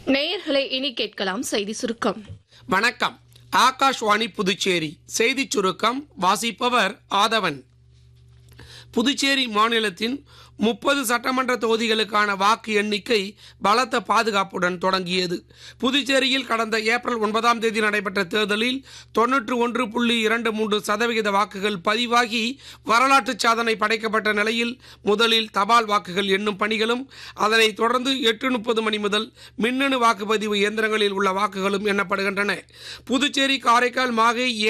நேயர்களை இனி கேட்கலாம் செய்தி சுருக்கம் வணக்கம் ஆகாஷ்வாணி புதுச்சேரி செய்திச் சுருக்கம் வாசிப்பவர் ஆதவன் புதுச்சேரி மாநிலத்தின் முப்பது சட்டமன்ற தொகுதிகளுக்கான வாக்கு எண்ணிக்கை பலத்த பாதுகாப்புடன் தொடங்கியது புதுச்சேரியில் கடந்த ஏப்ரல் ஒன்பதாம் தேதி நடைபெற்ற தேர்தலில் தொன்னூற்று ஒன்று புள்ளி இரண்டு மூன்று சதவிகித வாக்குகள் பதிவாகி வரலாற்று சாதனை படைக்கப்பட்ட நிலையில் முதலில் தபால் வாக்குகள் எண்ணும் பணிகளும் அதனைத் தொடர்ந்து எட்டு முப்பது மணி முதல் மின்னணு வாக்குப்பதிவு இயந்திரங்களில் உள்ள வாக்குகளும் எண்ணப்படுகின்றன புதுச்சேரி காரைக்கால் மாகை